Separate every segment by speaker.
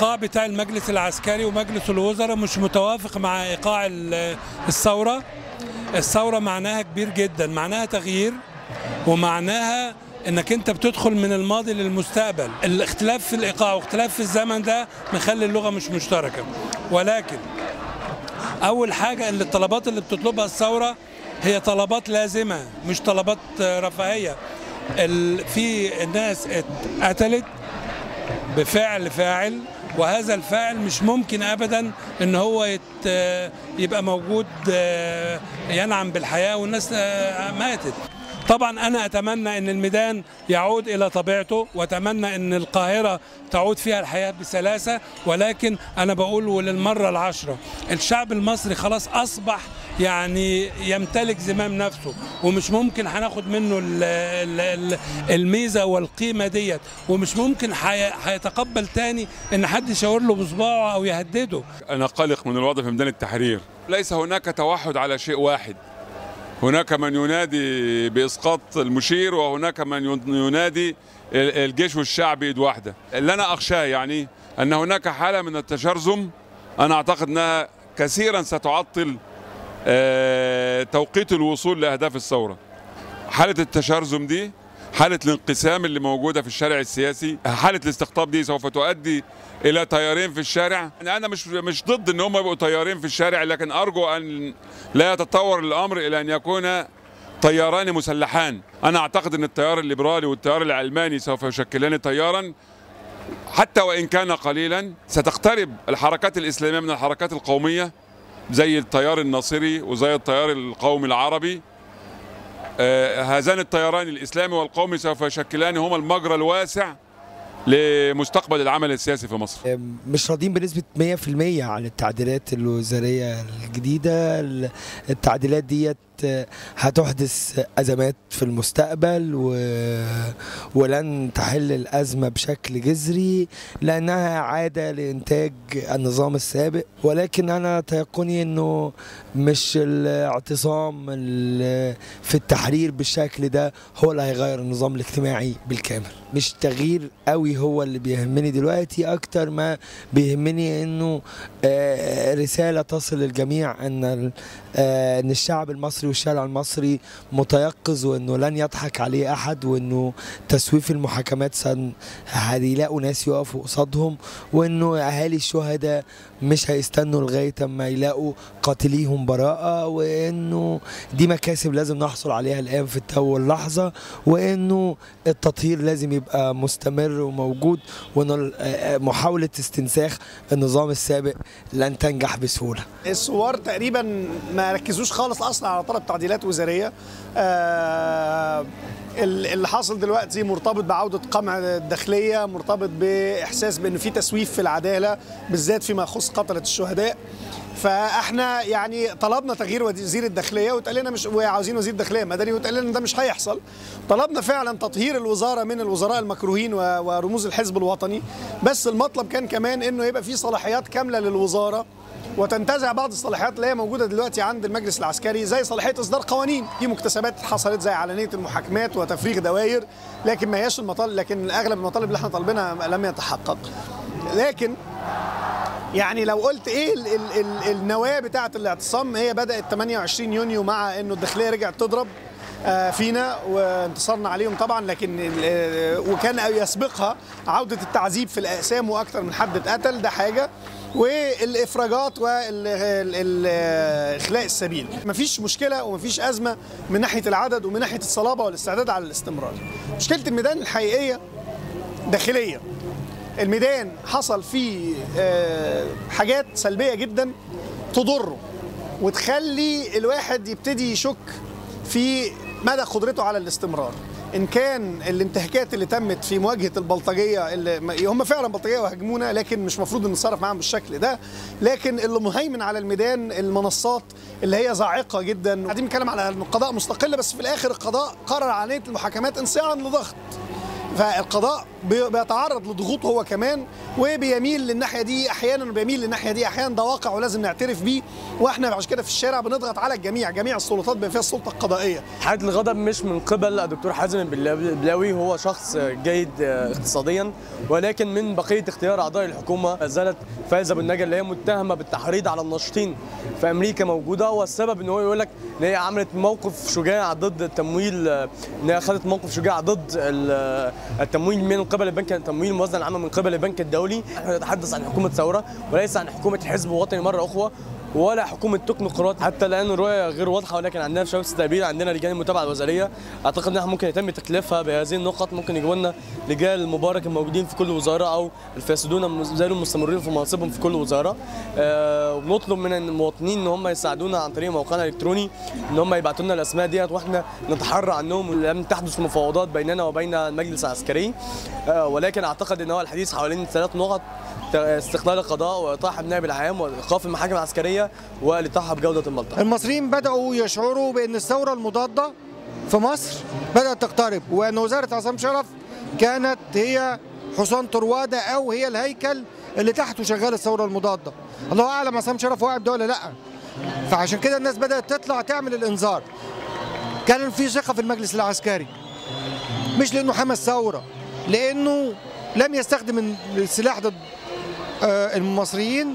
Speaker 1: الايقاع بتاع المجلس العسكري ومجلس الوزراء مش متوافق مع ايقاع ال- الثوره الثوره معناها كبير جدا معناها تغيير ومعناها انك انت بتدخل من الماضي للمستقبل الاختلاف في الايقاع واختلاف في الزمن ده مخلي اللغه مش مشتركه ولكن اول حاجه ان الطلبات اللي بتطلبها الثوره هي طلبات لازمه مش طلبات رفاهيه ال- في ناس اتقتلت بفعل فاعل وهذا الفاعل مش ممكن ابدا ان هو يت يبقى موجود آه، ينعم بالحياه والناس آه، ماتت طبعا انا اتمنى ان الميدان يعود الى طبيعته واتمنى ان القاهره تعود فيها الحياه بسلاسه ولكن انا بقول وللمره العشره الشعب المصري خلاص اصبح يعني يمتلك زمام نفسه ومش ممكن هناخد منه ال- ال- ال- الميزه والقيمه ديت ومش ممكن حي- هيتقبل تاني ان حد يشاور له بصباعه او يهدده
Speaker 2: أنا قلق من الوضع في ميدان التحرير ليس هناك توحد على شيء واحد هناك من ينادي بإسقاط المشير وهناك من ين- ينادي ال- الجيش والشعب يد واحدة اللي أنا أخشاه يعني أن هناك حالة من التشرذم أنا أعتقد أنها كثيرا ستعطل آه، توقيت الوصول لأهداف الثورة حالة التشرذم دي حالة الانقسام اللي موجودة في الشارع السياسي حالة الاستقطاب دي سوف تؤدي إلى تيارين في الشارع يعني أنا مش مش ضد إن هم يبقوا تيارين في الشارع لكن أرجو أن لا يتطور الأمر إلى أن يكون تياران مسلحان أنا أعتقد أن التيار الليبرالي والتيار العلماني سوف يشكلان تيارا حتى وإن كان قليلا ستقترب الحركات الإسلامية من الحركات القومية زي التيار الناصري وزي التيار القومي العربي آه، هذان التياران الإسلامي والقومي سوف يشكلان هما المجرى الواسع لمستقبل العمل السياسي في مصر
Speaker 3: مش راضيين بنسبة 100% عن التعديلات الوزارية الجديدة التعديلات ديت هتحدث أزمات في المستقبل و... ولن تحل الأزمة بشكل جذري لأنها عادة لإنتاج النظام السابق ولكن أنا تيقني أنه مش الاعتصام ال- في التحرير بالشكل ده هو اللي هيغير النظام الاجتماعي بالكامل مش تغيير قوي هو اللي بيهمني دلوقتي اكتر ما بيهمني انه آه، رساله تصل للجميع ان ال- آه، ان الشعب المصري والشارع المصري متيقظ وانه لن يضحك عليه احد وانه تسويف المحاكمات سن هيلاقوا ناس يقفوا قصادهم وانه اهالي الشهداء مش هيستنوا لغايه اما يلاقوا قاتليهم براءه وانه دي مكاسب لازم نحصل عليها الان في التو واللحظه وانه التطهير لازم يبقى مستمر وموجود وانه ال- آه، محاوله استنساخ النظام السابق لن تنجح بسهوله
Speaker 4: الثوار تقريبا ما ركزوش خالص اصلا على طلب تعديلات وزاريه آه ال- اللي حاصل دلوقتي مرتبط بعوده قمع الداخليه مرتبط باحساس بان في تسويف في العداله بالذات فيما يخص قتله الشهداء فاحنا يعني طلبنا تغيير وزير الداخليه واتقال لنا مش وعاوزين وزير داخليه مدني واتقال لنا ده مش هيحصل طلبنا فعلا تطهير الوزاره من الوزراء المكروهين و- ورموز الحزب الوطني بس المطلب كان كمان انه يبقى في صلاحيات كامله للوزاره وتنتزع بعض الصلاحيات اللي هي موجوده دلوقتي عند المجلس العسكري زي صلاحيه اصدار قوانين في مكتسبات حصلت زي علنيه المحاكمات وتفريغ دوائر لكن ما هياش المطالب لكن اغلب المطالب اللي احنا طالبينها لم يتحقق لكن يعني لو قلت ايه ال ال ال النواه بتاعه الاعتصام هي بدات 28 يونيو مع انه الداخليه رجعت تضرب آه، فينا وانتصرنا عليهم طبعا لكن ال- آه، وكان يسبقها عوده التعذيب في الاقسام واكثر من حد اتقتل ده حاجه والافراجات واخلاء السبيل مفيش مشكله ومفيش ازمه من ناحيه العدد ومن ناحيه الصلابه والاستعداد على الاستمرار مشكله الميدان الحقيقيه داخليه الميدان حصل فيه آه، حاجات سلبيه جدا تضره وتخلي الواحد يبتدي يشك في مدى قدرته على الاستمرار ان كان الانتهاكات اللي تمت في مواجهه البلطجيه اللي هم فعلا بلطجيه وهاجمونا لكن مش مفروض ان نتصرف معاهم بالشكل ده لكن اللي مهيمن على الميدان المنصات اللي هي زاعقه جدا قاعدين بنتكلم على ان القضاء مستقل بس في الاخر القضاء قرر عليه المحاكمات انصياعا لضغط فالقضاء بي- بيتعرض لضغوط هو كمان وبيميل للناحيه دي احيانا وبيميل للناحيه دي احيانا ده واقع ولازم نعترف بيه واحنا عشان كده في الشارع بنضغط على الجميع جميع السلطات بما فيها السلطه القضائيه
Speaker 5: حالة الغضب مش من قبل الدكتور حازم البلاوي هو شخص جيد اقتصاديا ولكن من بقية اختيار أعضاء الحكومة زالت فايزة بالنجا اللي هي متهمة بالتحريض على الناشطين في أمريكا موجودة والسبب إن هو يقول لك إن هي عملت موقف شجاع ضد التمويل إن هي خدت موقف شجاع ضد ال- التمويل من قبل البنك التمويل الموازنة العامة من قبل البنك الدولي احنا نتحدث عن حكومة ثورة وليس عن حكومة حزب وطني مرة أخرى ولا حكومه تكنوقراط حتى الان الرؤيه غير واضحه ولكن عندنا في شباب التدبير عندنا لجان المتابعه الوزاريه اعتقد ان احنا ممكن يتم تكليفها بهذه النقط ممكن يجيبوا لنا رجال المبارك الموجودين في كل وزاره او الفاسدون زالوا المستمرين في مناصبهم في كل وزاره آه ونطلب من المواطنين ان هم يساعدونا عن طريق موقعنا الالكتروني ان هم يبعتوا لنا الاسماء ديت واحنا نتحرى عنهم لم تحدث مفاوضات بيننا وبين المجلس العسكري آه ولكن اعتقد ان هو الحديث حوالين ثلاث نقط استقلال القضاء وايقاف النائب العام وايقاف المحاكم العسكريه والاطاحه بجوده الملطقه
Speaker 6: المصريين بدأوا يشعروا بأن الثورة المضادة في مصر بدأت تقترب وأن وزارة عصام شرف كانت هي حصان طروادة أو هي الهيكل اللي تحته شغال الثورة المضادة الله أعلم عصام شرف واعد ده ولا لأ فعشان كده الناس بدأت تطلع تعمل الإنذار كان في ثقة في المجلس العسكري مش لأنه حمس ثورة لأنه لم يستخدم السلاح ضد آه، المصريين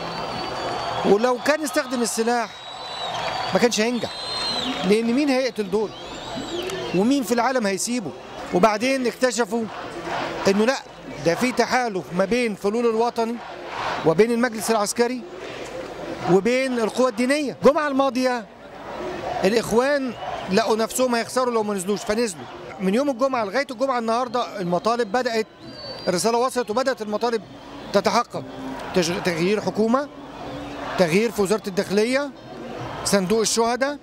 Speaker 6: ولو كان استخدم السلاح ما كانش هينجح لان مين هيقتل دول ومين في العالم هيسيبه وبعدين اكتشفوا انه لا ده في تحالف ما بين فلول الوطني وبين المجلس العسكري وبين القوى الدينيه الجمعه الماضيه الاخوان لقوا نفسهم هيخسروا لو ما نزلوش فنزلوا من يوم الجمعه لغايه الجمعه النهارده المطالب بدات الرساله وصلت وبدات المطالب تتحقق تشغ- تغيير حكومه تغيير في وزاره الداخليه صندوق الشهداء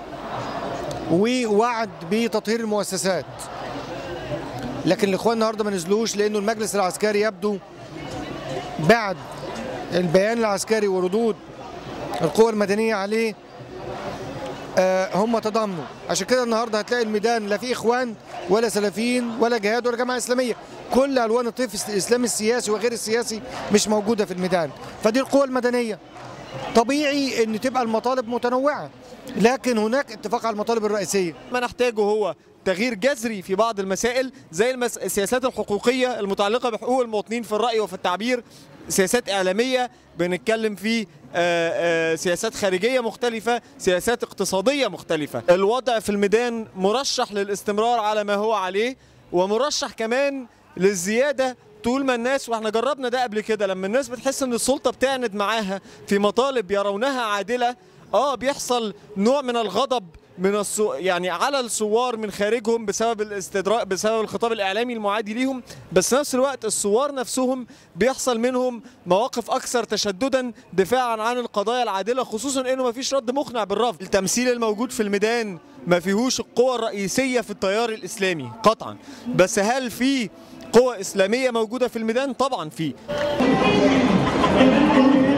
Speaker 6: ووعد بتطهير المؤسسات لكن الاخوان النهارده ما نزلوش لانه المجلس العسكري يبدو بعد البيان العسكري وردود القوى المدنيه عليه آه، هم تضامنوا عشان كده النهارده هتلاقي الميدان لا فيه اخوان ولا سلفيين ولا جهاد ولا جماعه اسلاميه كل الوان الطيف الاسلامي السياسي وغير السياسي مش موجوده في الميدان فدي القوى المدنيه طبيعي ان تبقى المطالب متنوعه لكن هناك اتفاق على المطالب الرئيسيه
Speaker 7: ما نحتاجه هو تغيير جذري في بعض المسائل زي المس... السياسات الحقوقية المتعلقة بحقوق المواطنين في الرأي وفي التعبير سياسات إعلامية بنتكلم في آه، آه، سياسات خارجية مختلفة سياسات اقتصادية مختلفة الوضع في الميدان مرشح للاستمرار على ما هو عليه ومرشح كمان للزيادة طول ما الناس واحنا جربنا ده قبل كده لما الناس بتحس ان السلطة بتعند معاها في مطالب يرونها عادلة اه بيحصل نوع من الغضب من السو... يعني على الثوار من خارجهم بسبب الاستدراء بسبب الخطاب الاعلامي المعادي ليهم بس في نفس الوقت الثوار نفسهم بيحصل منهم مواقف اكثر تشددا دفاعا عن القضايا العادله خصوصا انه ما فيش رد مقنع بالرفض التمثيل الموجود في الميدان ما فيهوش القوى الرئيسيه في التيار الاسلامي قطعا بس هل في قوى اسلاميه موجوده في الميدان طبعا في